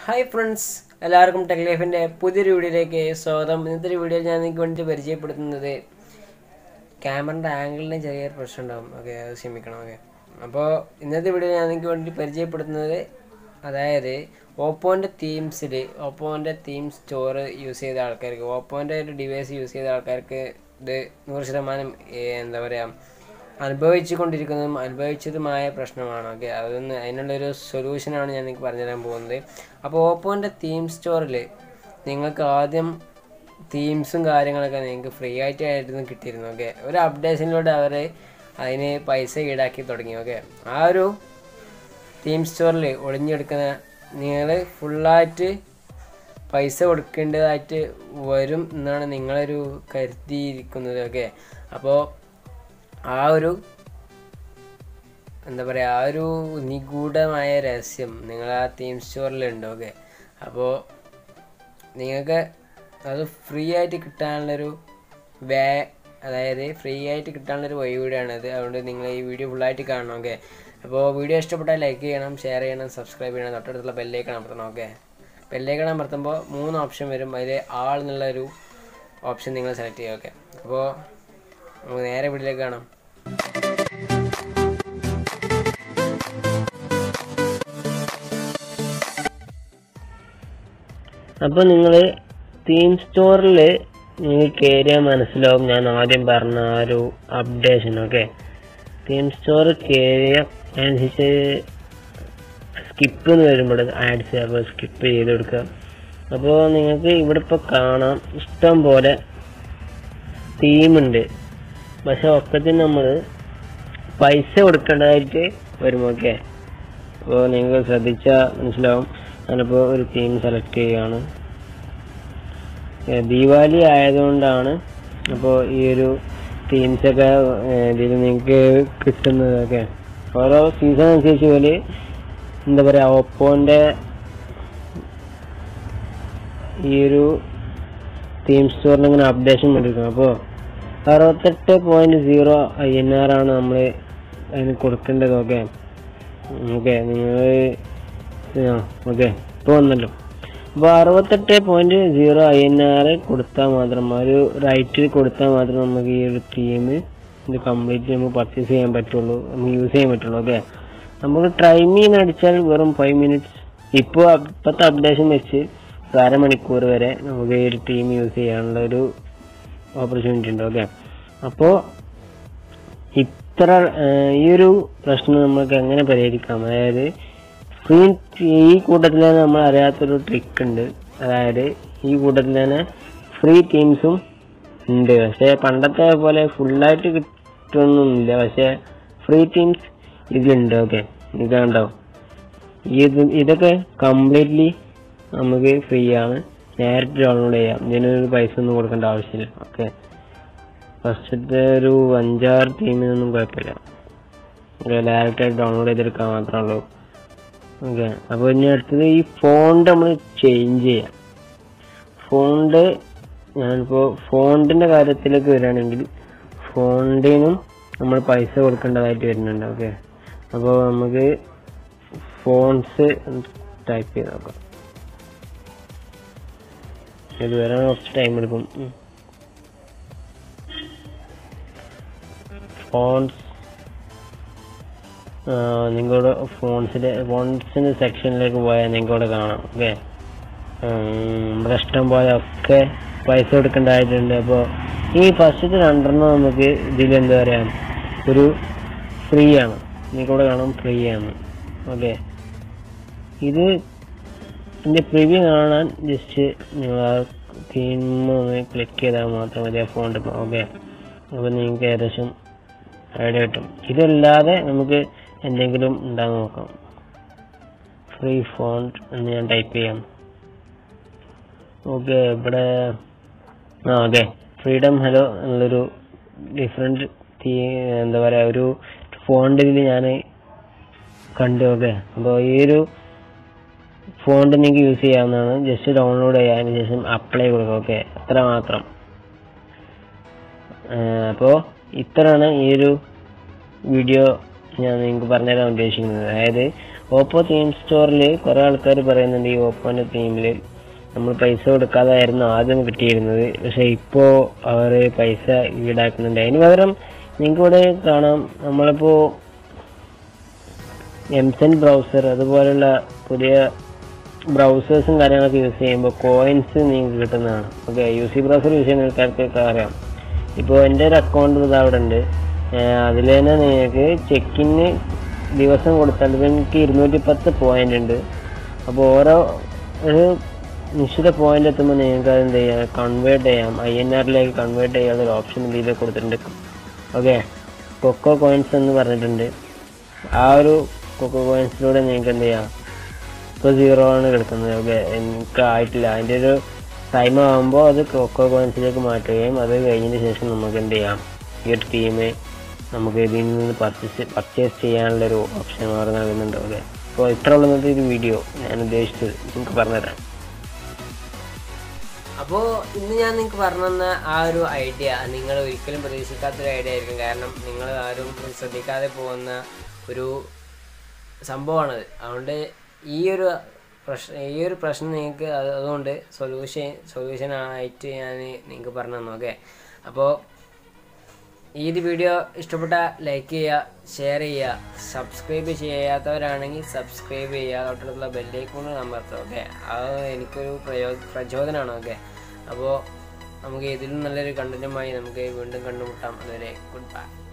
hi friends എല്ലാവർക്കും tech ലൈഫിൻ്റെ പുതിയൊരു വീഡിയോയിലേക്ക് സ്വാഗതം ഇന്നത്തെ ഒരു വീഡിയോയിൽ ഞാൻ നിങ്ങൾക്ക് വേണ്ടി പരിചയപ്പെടുത്തുന്നത് ക്യാമറയുടെ ആംഗിളിന് ചെറിയൊരു പ്രശ്നം ഉണ്ടാവും ഓക്കെ അത് ക്ഷമിക്കണം ഓക്കെ അപ്പോൾ ഇന്നത്തെ വീഡിയോ ഞാൻ നിങ്ങൾക്ക് വേണ്ടി പരിചയപ്പെടുത്തുന്നത് അതായത് ഓപ്പോൻ്റെ തീംസിൽ ഓപ്പോൻ്റെ തീം സ്റ്റോർ യൂസ് ചെയ്ത ആൾക്കാർക്ക് ഓപ്പോൻ്റെ ഒരു ഡിവൈസ് യൂസ് ചെയ്ത ആൾക്കാർക്ക് ഇത് നൂറ് ശതമാനം ഏ, എന്താ പറയുക അനുഭവിച്ചു കൊണ്ടിരിക്കുന്നതും അനുഭവിച്ചതുമായ പ്രശ്നമാണ് ഓക്കെ അതൊന്ന് അതിനുള്ളൊരു സൊല്യൂഷനാണ് ഞാൻ നിങ്ങൾക്ക് പറഞ്ഞുതരാൻ പോകുന്നത് അപ്പോൾ ഓപ്പോൻ്റെ തീം സ്റ്റോറിൽ നിങ്ങൾക്ക് ആദ്യം തീംസും കാര്യങ്ങളൊക്കെ നിങ്ങൾക്ക് ഫ്രീ ആയിട്ടായിരുന്നു കിട്ടിയിരുന്നു ഓക്കെ ഒരു അപ്ഡേഷനിലൂടെ അവർ അതിന് പൈസ ഈടാക്കി തുടങ്ങി ഓക്കെ ആ ഒരു തീം സ്റ്റോറിൽ ഒളിഞ്ഞെടുക്കുന്ന നിങ്ങൾ ഫുള്ളായിട്ട് പൈസ കൊടുക്കേണ്ടതായിട്ട് വരും എന്നാണ് നിങ്ങളൊരു കരുതിയിരിക്കുന്നത് ഓക്കെ അപ്പോൾ ആ ഒരു എന്താ പറയുക ആ ഒരു നിഗൂഢമായ രഹസ്യം നിങ്ങൾ ആ തീം സ്റ്റോറിലുണ്ട് ഓക്കെ അപ്പോൾ നിങ്ങൾക്ക് അത് ഫ്രീ ആയിട്ട് കിട്ടാനുള്ളൊരു വേ അതായത് ഫ്രീ ആയിട്ട് കിട്ടാനുള്ളൊരു വഴി കൂടിയാണത് അതുകൊണ്ട് നിങ്ങൾ ഈ വീഡിയോ ഫുള്ളായിട്ട് കാണണം ഓക്കെ അപ്പോൾ വീഡിയോ ഇഷ്ടപ്പെട്ടാൽ ലൈക്ക് ചെയ്യണം ഷെയർ ചെയ്യണം സബ്സ്ക്രൈബ് ചെയ്യണം തൊട്ടടുത്തുള്ള ബെല്ലേക്കണം അമർത്തണം ഓക്കെ ബെല്ലേക്കണം അമർത്തുമ്പോൾ മൂന്ന് ഓപ്ഷൻ വരും അതിൽ ആൾ എന്നുള്ളൊരു ഓപ്ഷൻ നിങ്ങൾ സെലക്ട് ചെയ്യുക ഓക്കെ അപ്പോൾ നമുക്ക് നേരെ വീട്ടിലേക്ക് കാണാം അപ്പോൾ നിങ്ങൾ തീം സ്റ്റോറിൽ നിങ്ങൾ കയറിയാൽ മനസ്സിലാവും ഞാൻ ആദ്യം പറഞ്ഞ ആ ഒരു അപ്ഡേഷൻ ഓക്കെ തീം സ്റ്റോർ കയറിയ അനുസരിച്ച് സ്കിപ്പ് എന്ന് വരുമ്പോൾ ആഡ്സ് അപ്പോൾ സ്കിപ്പ് ചെയ്ത് കൊടുക്കുക അപ്പോൾ നിങ്ങൾക്ക് ഇവിടെ ഇപ്പോൾ കാണാം ഇഷ്ടം പോലെ തീമുണ്ട് പക്ഷെ ഒക്കത്തിന് നമ്മൾ പൈസ കൊടുക്കേണ്ടതായിട്ട് വരും ഓക്കെ അപ്പോൾ നിങ്ങൾ ശ്രദ്ധിച്ചാൽ മനസ്സിലാവും ഞാനിപ്പോൾ ഒരു തീം സെലക്ട് ചെയ്യുകയാണ് ഏ, ദീപാവലി ആയതുകൊണ്ടാണ് അപ്പോൾ ഈ ഒരു തീംസ് ഒക്കെ ഇതിൽ നിങ്ങൾക്ക് കിട്ടുന്നതൊക്കെ ഓരോ സീസൺ അനുസരിച്ച് പോലെ എന്താ പറയുക ഓപ്പോൻ്റെ ഈ ഒരു തീം സ്റ്റോറിന് ഇങ്ങനെ അപ്ഡേഷൻ കൊണ്ടിരിക്കുന്നത് അപ്പോൾ അറുപത്തെട്ട് point zero I N R ആണ് നമ്മൾ അതിന് കൊടുക്കേണ്ടത് ഓക്കെ ഓക്കെ നിങ്ങൾ ഓക്കെ ഇപ്പോൾ വന്നല്ലോ അപ്പോൾ അറുപത്തെട്ട് point zero I N R കൊടുത്താൽ മാത്രം ആ ഒരു റൈറ്റിൽ കൊടുത്താൽ മാത്രം നമുക്ക് ഈ ഒരു തീം ഇത് കംപ്ലീറ്റ് നമുക്ക് പർച്ചേസ് ചെയ്യാൻ പറ്റുള്ളൂ നമുക്ക് യൂസ് ചെയ്യാൻ പറ്റുള്ളൂ ഓക്കെ നമുക്ക് ട്രൈമീൻ അടിച്ചാൽ വെറും ഫൈവ് മിനിറ്റ്സ് ഇപ്പോൾ ഇപ്പോഴത്തെ അപ്ഡേഷൻ വെച്ച് ഒരു അരമണിക്കൂർ വരെ നമുക്ക് ഈ ഒരു ടീം യൂസ് ചെയ്യാനുള്ള ഒരു ഓപ്പർച്യൂണിറ്റി ഉണ്ട് ഓക്കെ അപ്പോൾ ഇത്ര ഏഹ്, ഈ ഒരു പ്രശ്നം നമുക്ക് എങ്ങനെ പരിഹരിക്കാം അതായത് ഫ്രീ ഈ കൂട്ടത്തിൽ തന്നെ നമ്മൾ അറിയാത്തൊരു ട്രിക്ക് ഉണ്ട് അതായത് ഈ കൂട്ടത്തിൽ തന്നെ ഫ്രീ ടീംസും ഉണ്ട് പക്ഷെ പണ്ടത്തെ പോലെ ഫുള്ളായിട്ട് കിട്ടുന്നൊന്നുമില്ല പക്ഷെ ഫ്രീ ടീംസ് ഇതിലുണ്ട് ഓക്കെ ഇത് കണ്ടോ ഇത് ഇതൊക്കെ കംപ്ലീറ്റ്ലി നമുക്ക് ഫ്രീ ആണ് നേരിട്ട് ഡൗൺലോഡ് ചെയ്യാം ഇതിനൊരു പൈസ ഒന്നും കൊടുക്കേണ്ട ആവശ്യമില്ല ഓക്കെ ഫസ്റ്റത്തെ ഒരു അഞ്ചാറ് ടീമിനൊന്നും കുഴപ്പമില്ല ഡയറക്റ്റായിട്ട് ഡൗൺലോഡ് ചെയ്തെടുക്കാൻ മാത്രമേ ഉള്ളൂ ഓക്കെ അപ്പോൾ ഇനി അടുത്തത് ഈ ഫോണ്ട് നമ്മൾ ചേഞ്ച് ചെയ്യാം ഫോണ്ട് ഞാനിപ്പോൾ ഫോണ്ടിൻ്റെ കാര്യത്തിലേക്ക് വരികയാണെങ്കിൽ ഫോണ്ടിനും നമ്മൾ പൈസ കൊടുക്കേണ്ടതായിട്ട് വരുന്നുണ്ട് ഓക്കെ അപ്പോൾ നമുക്ക് ഫോൺസ് ടൈപ്പ് ചെയ്ത് നോക്കാം ഇത് വരാൻ കുറച്ച് ടൈം എടുക്കും ഫോൺസ് നിങ്ങളുടെ ഫോൺസിന്റെ ഫോൺസിന്റെ സെക്ഷനിലേക്ക് പോയാൽ നിങ്ങൾക്കിവിടെ കാണാം ഓക്കെ നമ്മുടെ ഇഷ്ടം പോലെ ഒക്കെ പൈസ കൊടുക്കേണ്ടതായിട്ടുണ്ട് അപ്പോൾ ഈ ഫസ്റ്റത്തെ രണ്ടെണ്ണം നമുക്ക് ഇതിൽ എന്താ പറയാ ഒരു ഫ്രീ ആണ് നിങ്ങൾക്കിവിടെ കാണാം ഫ്രീ ആണ് ഓക്കെ ഇത് ഇതിന്റെ പ്രിവ്യൂ കാണാൻ ജസ്റ്റ് നിങ്ങൾ ആ തീം ഒന്ന് ക്ലിക്ക് ചെയ്താൽ മാത്രം മതി ആ ഫോണ്ട് ഓക്കെ അപ്പോൾ നിങ്ങൾക്ക് ഏകദേശം ഐഡിയ കിട്ടും ഇതല്ലാതെ നമുക്ക് എന്തെങ്കിലും ഉണ്ടാകും നോക്കാം ഫ്രീ ഫോണ്ട് എന്ന് ഞാൻ ടൈപ്പ് ചെയ്യാം ഓക്കെ ഇവിടെ ആ ഓക്കെ ഫ്രീഡം ഹലോ എന്നുള്ളൊരു ഡിഫറെൻറ്റ് എന്താ പറയുക ഒരു ഫോണ്ടിൽ ഞാൻ കണ്ടു ഓക്കെ അപ്പോൾ ഈ ഒരു ഫോണ്ട് നിങ്ങൾക്ക് യൂസ് ചെയ്യാവുന്നതാണ് ജസ്റ്റ് ഡൗൺലോഡ് ചെയ്യാൻ ശേഷം അപ്ലൈ കൊടുക്കുക ഓക്കെ അത്ര മാത്രം അപ്പോൾ ഇത്രയാണ് ഈ ഒരു വീഡിയോ ഞാൻ നിങ്ങൾക്ക് പറഞ്ഞുതരാൻ ഉദ്ദേശിക്കുന്നത് അതായത് ഓപ്പോ തീം സ്റ്റോറിൽ കുറേ ആൾക്കാർ പറയുന്നുണ്ട് ഈ ഓപ്പോന്റെ തീമിൽ നമ്മൾ പൈസ കൊടുക്കാതായിരുന്നു ആദ്യം കിട്ടിയിരുന്നത് പക്ഷെ ഇപ്പോൾ അവർ പൈസ ഈടാക്കുന്നുണ്ട് അതിന് പകരം നിങ്ങൾക്ക് ഇവിടെ കാണാം നമ്മളിപ്പോ എംസെൻ ബ്രൗസർ അതുപോലുള്ള പുതിയ ബ്രൗസേഴ്സും കാര്യങ്ങളൊക്കെ യൂസ് ചെയ്യുമ്പോൾ കോയിൻസ് നിങ്ങൾക്ക് കിട്ടുന്നതാണ് okay U C browser use ചെയ്യുന്ന ആൾക്കാർക്കൊക്കെ അറിയാം ഇപ്പോൾ എൻ്റെ ഒരു അക്കൗണ്ട് ഇത് അവിടെ ഉണ്ട് അതിൽ തന്നെ നിങ്ങൾക്ക് ചെക്കിന് ദിവസം കൊടുത്താൽ ഇപ്പം എനിക്ക് ഇരുന്നൂറ്റി പത്ത് പോയിന്റ് ഉണ്ട് അപ്പോൾ ഓരോ ഒരു നിശ്ചിത പോയിന്റ് എത്തുമ്പോൾ നിങ്ങൾക്ക് അത് എന്ത് ചെയ്യാം കൺവേർട്ട് ചെയ്യാം ഐ എൻ ആറിലേക്ക് കൺവേർട്ട് ചെയ്യാനുള്ള ഒരു ഓപ്ഷൻ ഇതിൽ കൊടുത്തിട്ടുണ്ട് ഓക്കെ കൊക്കോ കോയിൻസ് എന്ന് പറഞ്ഞിട്ടുണ്ട് ആ ഒരു കൊക്കോ കോയിൻസിലൂടെ നിങ്ങൾക്ക് എന്ത് ചെയ്യാം ഇപ്പോൾ സീറോ ആണ് കിടക്കുന്നത് ഓക്കെ എനിക്ക് ആയിട്ടില്ല അതിൻ്റെ ഒരു ടൈം ആകുമ്പോൾ അത് കൊക്കോ കോയിൻസിലേക്ക് മാറ്റുകയും അത് കഴിഞ്ഞതിന് ശേഷം നമുക്ക് എന്ത് ചെയ്യാം ഈ ഒരു ടീം നമുക്ക് ഇതിൽ നിന്ന് പർച്ചേസ് പർച്ചേസ് ചെയ്യാനുള്ളൊരു ഓപ്ഷൻ അവർ നൽകുന്നുണ്ട് ഓക്കെ അപ്പോൾ ഇത്ര ഉള്ളത് ഒരു വീഡിയോ ഞാൻ ഉദ്ദേശിച്ചത് നിങ്ങൾക്ക് പറഞ്ഞുതരാം അപ്പോൾ ഇന്ന് ഞാൻ നിങ്ങൾക്ക് പറഞ്ഞു തന്ന ആ ഒരു ഐഡിയ നിങ്ങൾ ഒരിക്കലും പ്രതീക്ഷിക്കാത്തൊരു ഐഡിയ ആയിരിക്കും കാരണം നിങ്ങൾ ആരും ശ്രദ്ധിക്കാതെ പോകുന്ന ഒരു സംഭവമാണത് അതുകൊണ്ട് ഈ ഒരു പ്രശ്നം ഈ ഒരു പ്രശ്നം നിങ്ങൾക്ക് അത് അതുകൊണ്ട് സൊല്യൂഷൻ സൊല്യൂഷൻ ആയിട്ട് ഞാൻ നിങ്ങൾക്ക് പറഞ്ഞു തന്നു ഓക്കെ അപ്പോൾ ഈ ഒരു വീഡിയോ ഇഷ്ടപ്പെട്ട ലൈക്ക് ചെയ്യുക ഷെയർ ചെയ്യുക സബ്സ്ക്രൈബ് ചെയ്യാത്തവരാണെങ്കിൽ സബ്സ്ക്രൈബ് ചെയ്യുക തൊട്ടടുത്തുള്ള ബെല്ലൈക്കൂൺ അമർത്തുക ഓക്കെ അത് എനിക്കൊരു പ്രയോ പ്രചോദനമാണ് ഓക്കെ അപ്പോൾ നമുക്ക് ഇതിലും നല്ലൊരു കണ്ടന്റുമായി നമുക്ക് വീണ്ടും കണ്ടുമുട്ടാം അതുവരെ ഗുഡ് ബൈ